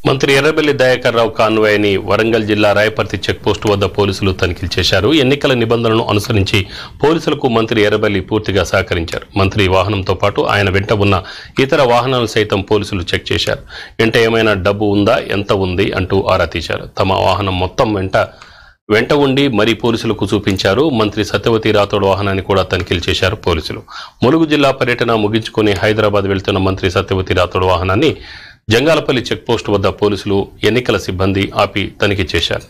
మంత్రి ఎర్రబెల్లి దయాకర్ రావు కాన్వాయ్ని వరంగల్ జిల్లా రాయపర్తి చెక్పోస్టు వద్ద పోలీసులు తనిఖీలు చేశారు ఎన్నికల నిబంధనలను అనుసరించి పోలీసులకు మంత్రి ఎర్రబెల్లి పూర్తిగా సహకరించారు మంత్రి వాహనంతో పాటు ఆయన వెంట ఉన్న ఇతర వాహనాలు సైతం పోలీసులు చెక్ చేశారు వెంట ఏమైనా డబ్బు ఉందా ఎంత ఉంది అంటూ ఆరా తీశారు తమ వాహనం మొత్తం వెంట వెంట ఉండి మరీ పోలీసులకు చూపించారు మంత్రి సత్యవతి రాథోడ్ వాహనాన్ని కూడా తనిఖీలు చేశారు పోలీసులు ములుగు జిల్లా పర్యటన ముగించుకుని హైదరాబాద్ వెళ్తున్న మంత్రి సత్యవతి రాథోడ్ వాహనాన్ని జంగాలపల్లి చెక్పోస్ట్ వద్ద పోలీసులు ఎన్నికల సిబ్బంది ఆపి తనిఖీ చేశారు